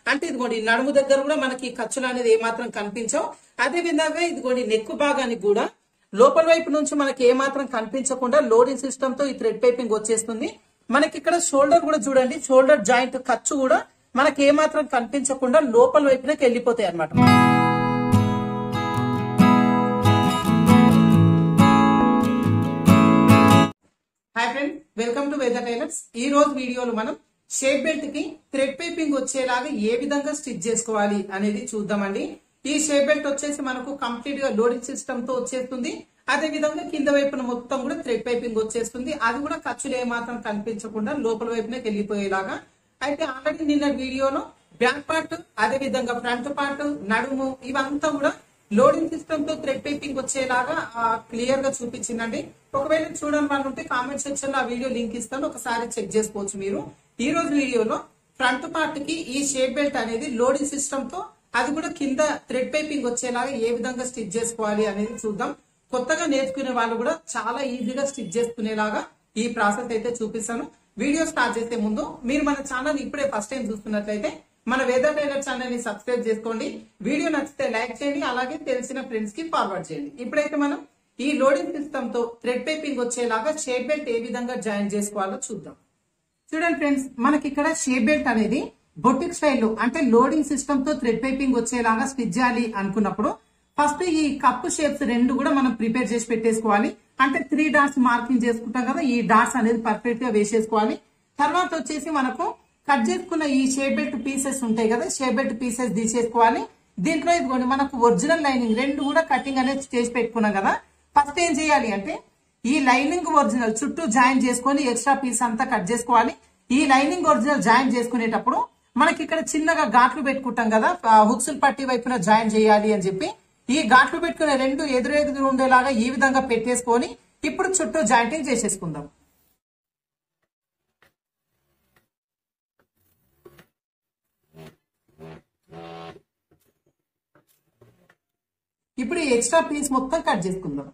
అంటే ఇదిగోండి నడుము దగ్గర కూడా మనకి ఖర్చులు అనేది ఏమాత్రం కనిపించవు అదే విధంగా ఇదిగోండి నెక్కు భాగానికి కూడా లోపల వైపు నుంచి మనకి ఏమాత్రం కనిపించకుండా లోడింగ్ సిస్టమ్ తో ఈ థ్రెడ్ పైపింగ్ వచ్చేస్తుంది మనకి ఇక్కడ షోల్డర్ కూడా చూడండి షోల్డర్ జాయింట్ ఖర్చు కూడా మనకి ఏమాత్రం కనిపించకుండా లోపల వైపునకి వెళ్ళిపోతాయి అన్నమాట hi friend welcome to Veda tailors ఈ రోజు వీడియోలో మనం షేప్ బెల్ట్ కి థ్రెడ్ పైపింగ్ వచ్చేలాగా ఏ విధంగా స్టిచ్ చేసుకోవాలి అనేది చూద్దామండి ఈ షేప్ బెల్ట్ వచ్చేసి మనకు కంప్లీట్ గా లోడింగ్ సిస్టమ్ తో వచ్చేస్తుంది అదే విధంగా కింద వైపున మొత్తం కూడా థ్రెడ్ పైపింగ్ వచ్చేస్తుంది అది కూడా ఖర్చులు ఏమాత్రం కనిపించకుండా లోపల వైపునకి వెళ్ళిపోయేలాగా అయితే ఆల్రెడీ నిన్న వీడియోలో బ్యాక్ పార్ట్ అదే విధంగా ఫ్రంట్ పార్ట్ నడుము ఇవంతా కూడా లోడింగ్ సిస్టమ్ తో థ్రెడ్ పైపింగ్ వచ్చేలాగా క్లియర్ గా చూపించిందండి ఒకవేళ చూడని వాళ్ళు ఉంటే కామెంట్ సెక్షన్ లో ఆ వీడియో లింక్ ఇస్తాను ఒకసారి చెక్ చేసుకోవచ్చు మీరు ఈ రోజు వీడియోలో ఫ్రంట్ పార్ట్ కి ఈ షేప్ బెల్ట్ అనేది లోడింగ్ సిస్టమ్ తో అది కూడా కింద థ్రెడ్ పైపింగ్ వచ్చేలాగా ఏ విధంగా స్టిచ్ చేసుకోవాలి అనేది చూద్దాం కొత్తగా నేర్చుకునే వాళ్ళు కూడా చాలా ఈజీగా స్టిచ్ చేసుకునేలాగా ఈ ప్రాసెస్ అయితే చూపిస్తాను వీడియో స్టార్ట్ చేసే ముందు మీరు మన ఛానల్ ఇప్పుడే ఫస్ట్ టైం చూస్తున్నట్లయితే మన వేద టైలర్ ఛానల్ ని సబ్స్క్రైబ్ చేసుకోండి వీడియో నచ్చితే లైక్ చేయండి అలాగే తెలిసిన ఫ్రెండ్స్ కి ఫార్వర్డ్ చేయండి ఇప్పుడైతే మనం ఈ లోడింగ్ సిస్టమ్ తో థ్రెడ్ పైపింగ్ వచ్చేలాగా షేప్ బెల్ట్ ఏ విధంగా జాయిన్ చేసుకోవాలో చూద్దాం చూడండి ఫ్రెండ్స్ మనకి ఇక్కడ షేప్ బెల్ట్ అనేది బొటిక్ స్టైల్లో అంటే లోడింగ్ సిస్టమ్ తో థ్రెడ్ పైపింగ్ వచ్చేలాగా స్టిచ్ చేయాలి అనుకున్నప్పుడు ఫస్ట్ ఈ కప్ షేప్స్ రెండు కూడా మనం ప్రిపేర్ చేసి పెట్టేసుకోవాలి అంటే త్రీ డాట్స్ మార్కింగ్ చేసుకుంటాం కదా ఈ డాట్స్ అనేది పర్ఫెక్ట్ గా వేసేసుకోవాలి తర్వాత వచ్చేసి మనకు కట్ చేసుకున్న ఈ షేప్ బెల్ట్ పీసెస్ ఉంటాయి కదా షేప్ బెల్ట్ పీసెస్ తీసేసుకోవాలి దీంట్లో ఇదిగోండి మనకు ఒరిజినల్ లైనింగ్ రెండు కూడా కటింగ్ అనేది చేసి పెట్టుకున్నాం కదా ఫస్ట్ ఏం చేయాలి అంటే ఈ లైనింగ్ ఒరిజినల్ చుట్టూ జాయిన్ చేసుకొని ఎక్స్ట్రా పీస్ అంతా కట్ చేసుకోవాలి ఈ లైనింగ్ ఒరిజినల్ జాయిన్ చేసుకునేటప్పుడు మనకి ఇక్కడ చిన్నగా ఘాట్లు పెట్టుకుంటాం కదా హుక్సులు పట్టి వైపున జాయిన్ చేయాలి అని చెప్పి ఈ ఘాట్లు పెట్టుకునే రెండు ఎదురెదురు ఉండేలాగా ఈ విధంగా పెట్టేసుకొని ఇప్పుడు చుట్టూ జాయింటింగ్ చేసేసుకుందాం ఇప్పుడు ఈ ఎక్స్ట్రా పీస్ మొత్తం కట్ చేసుకుందాం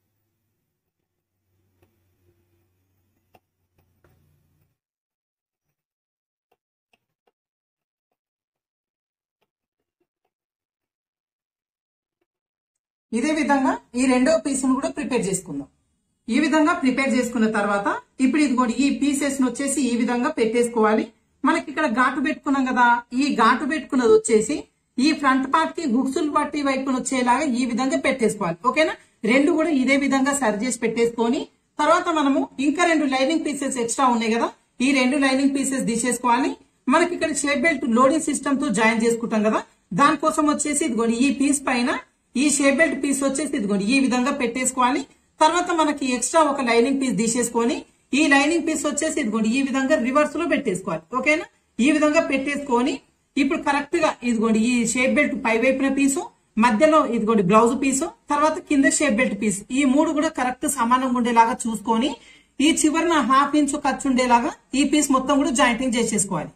ఇదే విధంగా ఈ రెండో పీస్ను కూడా ప్రిపేర్ చేసుకుందాం ఈ విధంగా ప్రిపేర్ చేసుకున్న తర్వాత ఇప్పుడు ఇదిగోండి ఈ పీసెస్ వచ్చేసి ఈ విధంగా పెట్టేసుకోవాలి మనకి ఇక్కడ ఘాటు పెట్టుకున్నాం కదా ఈ ఘాటు పెట్టుకున్నది వచ్చేసి ఈ ఫ్రంట్ పార్ట్ కి హుక్సులు పట్టి వైపున వచ్చేలాగా ఈ విధంగా పెట్టేసుకోవాలి ఓకేనా రెండు కూడా ఇదే విధంగా సరి చేసి పెట్టేసుకొని తర్వాత మనము ఇంకా రెండు లైనింగ్ పీసెస్ ఎక్స్ట్రా ఉన్నాయి కదా ఈ రెండు లైనింగ్ పీసెస్ తీసేసుకోవాలి మనకి ఇక్కడ షేప్ బెల్ట్ లోడింగ్ సిస్టమ్ తో జాయిన్ చేసుకుంటాం కదా దానికోసం వచ్చేసి ఇదిగోండి ఈ పీస్ పైన ఈ షేప్ బెల్ట్ పీస్ వచ్చేసి ఇదిగోండి ఈ విధంగా పెట్టేసుకోవాలి తర్వాత మనకి ఎక్స్ట్రా ఒక లైనింగ్ పీస్ తీసేసుకొని ఈ లైనింగ్ పీస్ వచ్చేసి ఇదిగోండి ఈ విధంగా రివర్స్ లో పెట్టేసుకోవాలి ఓకేనా ఈ విధంగా పెట్టేసుకొని ఇప్పుడు కరెక్ట్ గా ఇదిగోండి ఈ షేప్ బెల్ట్ పై వైపున పీసు మధ్యలో ఇదిగోండి బ్లౌజ్ పీసు తర్వాత కింద షేప్ బెల్ట్ పీస్ ఈ మూడు కూడా కరెక్ట్ సమానంగా ఉండేలాగా చూసుకొని ఈ చివరిన హాఫ్ ఇంచ్ ఖర్చు ఉండేలాగా ఈ పీస్ మొత్తం కూడా జాయింటింగ్ చేసేసుకోవాలి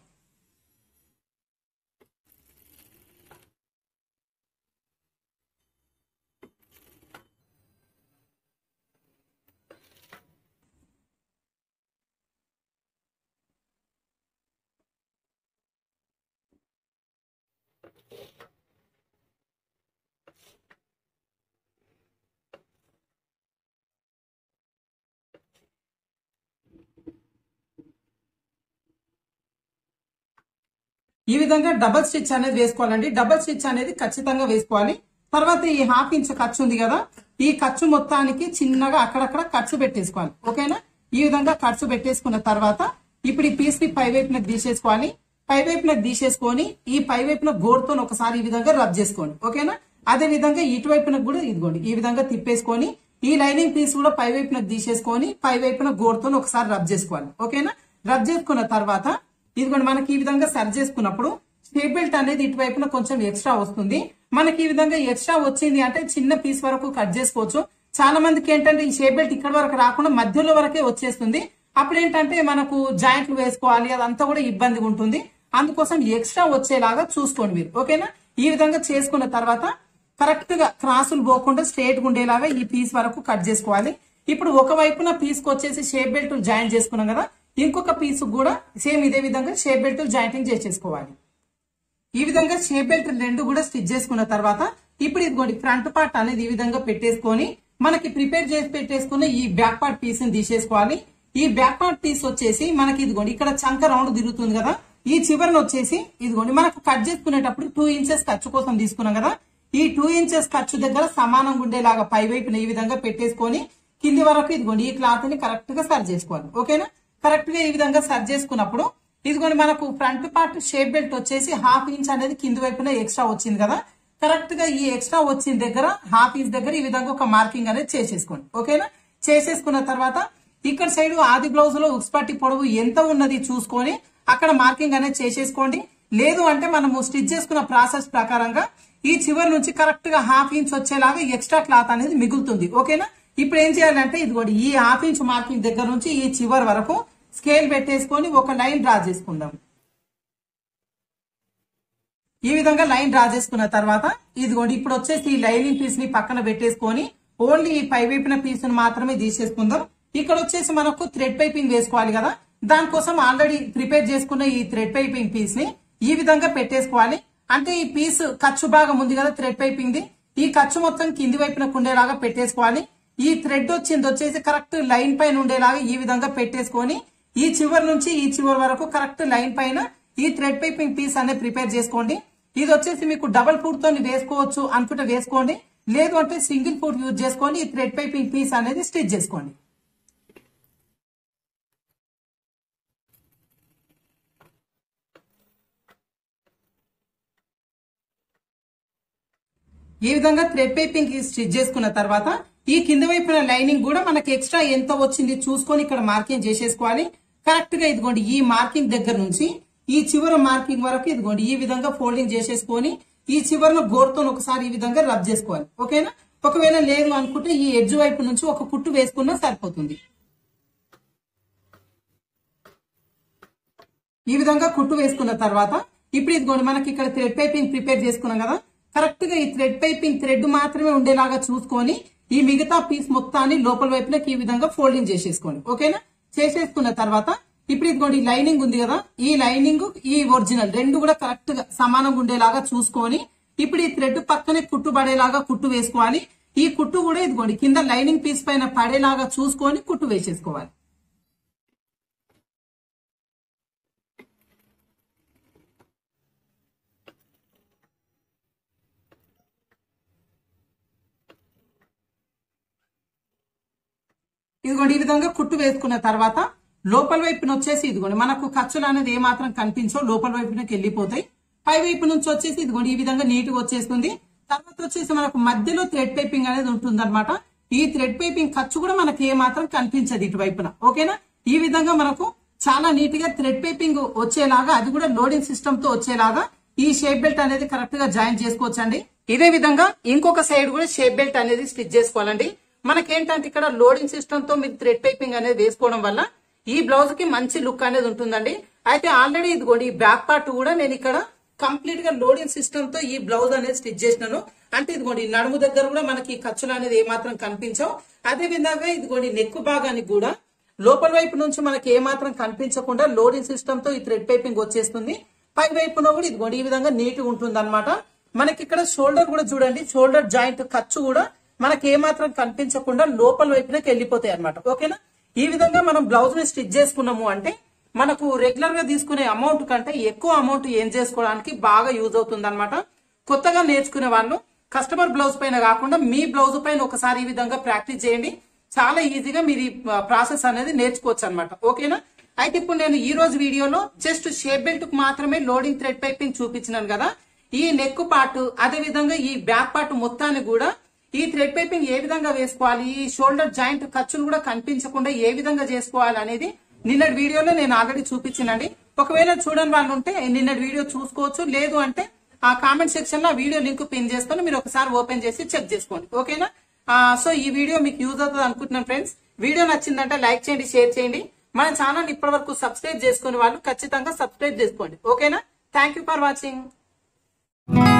ఈ విధంగా డబల్ స్టిచ్ అనేది వేసుకోవాలండి డబల్ స్టిచ్ అనేది ఖచ్చితంగా వేసుకోవాలి తర్వాత ఈ హాఫ్ ఇంచ్ ఖర్చు ఉంది కదా ఈ ఖర్చు మొత్తానికి చిన్నగా అక్కడక్కడ ఖర్చు పెట్టేసుకోవాలి ఓకేనా ఈ విధంగా ఖర్చు పెట్టేసుకున్న తర్వాత ఇప్పుడు ఈ పీస్ ని పై వైపున తీసేసుకోవాలి పై వైపున తీసేసుకొని ఈ పై వైపున గోడుతో ఒకసారి ఈ విధంగా రబ్ చేసుకోండి ఓకేనా అదే విధంగా ఇటువైపున కూడా ఇదిగోండి ఈ విధంగా తిప్పేసుకొని ఈ లైనింగ్ పీస్ కూడా పై వైపున తీసేసుకొని పై వైపున గోడుతో ఒకసారి రబ్ చేసుకోవాలి ఓకేనా రబ్ చేసుకున్న తర్వాత ఇదిగోండి మనకి ఈ విధంగా సరి చేసుకున్నప్పుడు స్టేప్ బెల్ట్ అనేది ఇటువైపున కొంచెం ఎక్స్ట్రా వస్తుంది మనకి ఈ విధంగా ఎక్స్ట్రా వచ్చింది అంటే చిన్న పీస్ వరకు కట్ చేసుకోవచ్చు చాలా మందికి ఏంటంటే ఈ షేప్ బెల్ట్ ఇక్కడ వరకు రాకుండా మధ్యలో వరకే వచ్చేస్తుంది అప్పుడు ఏంటంటే మనకు జాయింట్లు వేసుకోవాలి అదంతా కూడా ఇబ్బందిగా ఉంటుంది అందుకోసం ఎక్స్ట్రా వచ్చేలాగా చూసుకోండి మీరు ఓకేనా ఈ విధంగా చేసుకున్న తర్వాత కరెక్ట్ గా క్రాసులు పోకుండా స్ట్రేట్ గా ఉండేలాగా ఈ పీస్ వరకు కట్ చేసుకోవాలి ఇప్పుడు ఒక వైపున పీస్ కి వచ్చేసి షేప్ బెల్ట్ జాయిన్ చేసుకున్నాం కదా ఇంకొక పీస్ కూడా సేమ్ ఇదే విధంగా షేప్ బెల్ట్ జాయింటింగ్ చేసేసుకోవాలి ఈ విధంగా షేప్ బెల్ట్ రెండు కూడా స్టిచ్ చేసుకున్న తర్వాత ఇప్పుడు ఇదిగోండి ఫ్రంట్ పార్ట్ అనేది ఈ విధంగా పెట్టేసుకొని మనకి ప్రిపేర్ చేసి పెట్టేసుకున్న ఈ బ్యాక్ పార్ట్ పీస్ ని తీసేసుకోవాలి ఈ బ్యాక్ పార్ట్ పీస్ వచ్చేసి మనకి ఇదిగోండి ఇక్కడ చంక రౌండ్ తిరుగుతుంది కదా ఈ చివరన వచ్చేసి ఇదిగోండి మనకు కట్ చేసుకునేటప్పుడు టూ ఇంచెస్ ఖర్చు కోసం తీసుకున్నాం కదా ఈ టూ ఇంచెస్ ఖర్చు దగ్గర సమానంగా ఉండేలాగా పై వైపున ఈ విధంగా పెట్టేసుకొని కింది వరకు ఇదిగోండి ఈ క్లాత్ ని కరెక్ట్ గా సర్జ్ చేసుకోవాలి ఓకేనా కరెక్ట్ గా ఈ విధంగా సర్జ్ చేసుకున్నప్పుడు ఇదిగోండి మనకు ఫ్రంట్ పార్ట్ షేప్ బెల్ట్ వచ్చేసి హాఫ్ ఇంచ్ అనేది కింది వైపున ఎక్స్ట్రా వచ్చింది కదా కరెక్ట్ గా ఈ ఎక్స్ట్రా వచ్చిన దగ్గర హాఫ్ ఇంచ్ దగ్గర ఈ విధంగా ఒక మార్కింగ్ అనేది చేసేసుకోండి ఓకేనా చేసేసుకున్న తర్వాత ఇక్కడ సైడ్ ఆది బ్లౌజ్ లో ఉక్స్ పట్టి పొడవు ఎంత ఉన్నది చూసుకొని అక్కడ మార్కింగ్ అనేది చేసేసుకోండి లేదు అంటే మనము స్టిచ్ చేసుకున్న ప్రాసెస్ ప్రకారంగా ఈ చివరి నుంచి కరెక్ట్ గా హాఫ్ ఇంచ్ వచ్చేలాగా ఎక్స్ట్రా క్లాత్ అనేది మిగులుతుంది ఓకేనా ఇప్పుడు ఏం చేయాలంటే ఇదిగోండి ఈ హాఫ్ ఇంచ్ మార్కింగ్ దగ్గర నుంచి ఈ చివరి వరకు స్కేల్ పెట్టేసుకొని ఒక లైన్ డ్రా చేసుకుందాం ఈ విధంగా లైన్ డ్రా చేసుకున్న తర్వాత ఇదిగోండి ఇప్పుడు వచ్చేసి ఈ లైనింగ్ పీస్ ని పక్కన పెట్టేసుకొని ఓన్లీ ఈ పై వైపున పీస్ ని మాత్రమే తీసేసుకుందాం ఇక్కడ వచ్చేసి మనకు థ్రెడ్ పైపింగ్ వేసుకోవాలి కదా దానికోసం ఆల్రెడీ ప్రిపేర్ చేసుకున్న ఈ థ్రెడ్ పైపింగ్ పీస్ ని ఈ విధంగా పెట్టేసుకోవాలి అంటే ఈ పీస్ ఖర్చు భాగం ఉంది కదా థ్రెడ్ పైపింగ్ ది ఈ ఖర్చు మొత్తం కింది వైపున ఉండేలాగా పెట్టేసుకోవాలి ఈ థ్రెడ్ వచ్చింది వచ్చేసి కరెక్ట్ లైన్ పైన ఉండేలాగా ఈ విధంగా పెట్టేసుకొని ఈ చివరి నుంచి ఈ చివరి వరకు కరెక్ట్ లైన్ పైన ఈ థ్రెడ్ పైపింగ్ పీస్ అనేది ప్రిపేర్ చేసుకోండి ఇది వచ్చేసి మీకు డబల్ ఫుట్ తో వేసుకోవచ్చు అనుకుంటే వేసుకోండి లేదు అంటే సింగిల్ ఫుట్ యూజ్ చేసుకొని ఈ థ్రెడ్ పైపింగ్ పీస్ అనేది స్టిచ్ చేసుకోండి ఈ విధంగా థ్రెడ్ పైపింగ్ స్టిచ్ చేసుకున్న తర్వాత ఈ కింద వైపున లైనింగ్ కూడా మనకి ఎక్స్ట్రా ఎంత వచ్చింది చూసుకొని ఇక్కడ మార్కింగ్ చేసేసుకోవాలి కరెక్ట్ గా ఇదిగోండి ఈ మార్కింగ్ దగ్గర నుంచి ఈ చివర మార్కింగ్ వరకు ఇదిగోండి ఈ విధంగా ఫోల్డింగ్ చేసేసుకొని ఈ చివరన గోరుతో ఒకసారి ఈ విధంగా రబ్ చేసుకోవాలి ఓకేనా ఒకవేళ లేదు అనుకుంటే ఈ ఎడ్జ్ వైపు నుంచి ఒక కుట్టు వేసుకున్నా సరిపోతుంది ఈ విధంగా కుట్టు వేసుకున్న తర్వాత ఇప్పుడు ఇదిగోండి మనకి ఇక్కడ థ్రెడ్ పైపింగ్ ప్రిపేర్ చేసుకున్నాం కదా కరెక్ట్ గా ఈ థ్రెడ్ పైపింగ్ థ్రెడ్ మాత్రమే ఉండేలాగా చూసుకొని ఈ మిగతా పీస్ మొత్తాన్ని లోపల వైపునకి ఈ విధంగా ఫోల్డింగ్ చేసేసుకోండి ఓకేనా చేసేసుకున్న తర్వాత ఇప్పుడు ఇదిగోండి ఈ లైనింగ్ ఉంది కదా ఈ లైనింగ్ ఈ ఒరిజినల్ రెండు కూడా కరెక్ట్ గా సమానంగా ఉండేలాగా చూసుకొని ఇప్పుడు ఈ థ్రెడ్ పక్కనే కుట్టు పడేలాగా కుట్టు వేసుకోవాలి ఈ కుట్టు కూడా ఇదిగోండి కింద లైనింగ్ పీస్ పైన పడేలాగా చూసుకొని కుట్టు వేసేసుకోవాలి ఇదిగోండి ఈ విధంగా కుట్టు వేసుకున్న తర్వాత లోపల వైపున వచ్చేసి ఇదిగోండి మనకు ఖర్చులు అనేది ఏమాత్రం కనిపించో లోపల వైపునకి వెళ్ళిపోతాయి పై వైపు నుంచి వచ్చేసి ఇదిగోండి ఈ విధంగా నీట్ గా వచ్చేస్తుంది తర్వాత వచ్చేసి మనకు మధ్యలో థ్రెడ్ పైపింగ్ అనేది ఉంటుంది ఈ థ్రెడ్ పైపింగ్ ఖర్చు కూడా మనకి ఏమాత్రం కనిపించదు ఇటువైపున ఓకేనా ఈ విధంగా మనకు చాలా నీట్ గా థ్రెడ్ పైపింగ్ వచ్చేలాగా అది కూడా లోడింగ్ సిస్టమ్ తో వచ్చేలాగా ఈ షేప్ బెల్ట్ అనేది కరెక్ట్ గా జాయిన్ చేసుకోవచ్చండి ఇదే విధంగా ఇంకొక సైడ్ కూడా షేప్ బెల్ట్ అనేది స్టిచ్ చేసుకోవాలండి మనకేంటంటే ఇక్కడ లోడింగ్ సిస్టమ్ తో మీరు థ్రెడ్ పైపింగ్ అనేది వేసుకోవడం వల్ల ఈ బ్లౌజ్ కి మంచి లుక్ అనేది ఉంటుందండి అయితే ఆల్రెడీ ఇదిగోండి ఈ బ్యాక్ పార్ట్ కూడా నేను ఇక్కడ కంప్లీట్ గా లోడింగ్ సిస్టమ్ తో ఈ బ్లౌజ్ అనేది స్టిచ్ చేసినాను అంటే ఇదిగోండి ఈ నడుము దగ్గర కూడా మనకి ఖర్చులు అనేది ఏమాత్రం కనిపించవు అదే విధంగా ఇదిగోండి నెక్ భాగానికి కూడా లోపల వైపు నుంచి మనకి ఏమాత్రం కనిపించకుండా లోడింగ్ సిస్టమ్ తో ఈ థ్రెడ్ పైపింగ్ వచ్చేస్తుంది పై వైపున కూడా ఇదిగోండి ఈ విధంగా నీట్ గా ఉంటుంది అనమాట మనకి ఇక్కడ షోల్డర్ కూడా చూడండి షోల్డర్ జాయింట్ ఖర్చు కూడా మనకి ఏమాత్రం కనిపించకుండా లోపల వైపునకి వెళ్ళిపోతాయి అనమాట ఓకేనా ఈ విధంగా మనం బ్లౌజ్ ని స్టిచ్ చేసుకున్నాము అంటే మనకు రెగ్యులర్ గా తీసుకునే అమౌంట్ కంటే ఎక్కువ అమౌంట్ ఏం చేసుకోవడానికి బాగా యూజ్ అవుతుంది అనమాట కొత్తగా నేర్చుకునే వాళ్ళు కస్టమర్ బ్లౌజ్ పైన కాకుండా మీ బ్లౌజ్ పైన ఒకసారి ఈ విధంగా ప్రాక్టీస్ చేయండి చాలా ఈజీగా మీరు ఈ ప్రాసెస్ అనేది నేర్చుకోవచ్చు అనమాట ఓకేనా అయితే ఇప్పుడు నేను ఈ రోజు వీడియోలో జస్ట్ షేప్ బెల్ట్ కు మాత్రమే లోడింగ్ థ్రెడ్ పైపింగ్ చూపించినాను కదా ఈ నెక్ పార్ట్ అదే విధంగా ఈ బ్యాక్ పార్ట్ మొత్తాన్ని కూడా ఈ థ్రెడ్ పైపింగ్ ఏ విధంగా వేసుకోవాలి ఈ షోల్డర్ జాయింట్ ఖర్చులు కూడా కనిపించకుండా ఏ విధంగా చేసుకోవాలి అనేది నిన్నటి వీడియోలో నేను ఆల్రెడీ చూపించినండి ఒకవేళ చూడని వాళ్ళు ఉంటే నిన్నటి వీడియో చూసుకోవచ్చు లేదు అంటే ఆ కామెంట్ సెక్షన్ లో ఆ వీడియో లింక్ పిన్ చేస్తాను మీరు ఒకసారి ఓపెన్ చేసి చెక్ చేసుకోండి ఓకేనా ఆ, సో ఈ వీడియో మీకు యూజ్ అవుతుంది అనుకుంటున్నాను ఫ్రెండ్స్ వీడియో నచ్చిందంటే లైక్ చేయండి షేర్ చేయండి మన ఛానల్ ఇప్పటి వరకు సబ్స్క్రైబ్ చేసుకునే వాళ్ళు ఖచ్చితంగా సబ్స్క్రైబ్ చేసుకోండి ఓకేనా థ్యాంక్ యూ ఫర్ వాచింగ్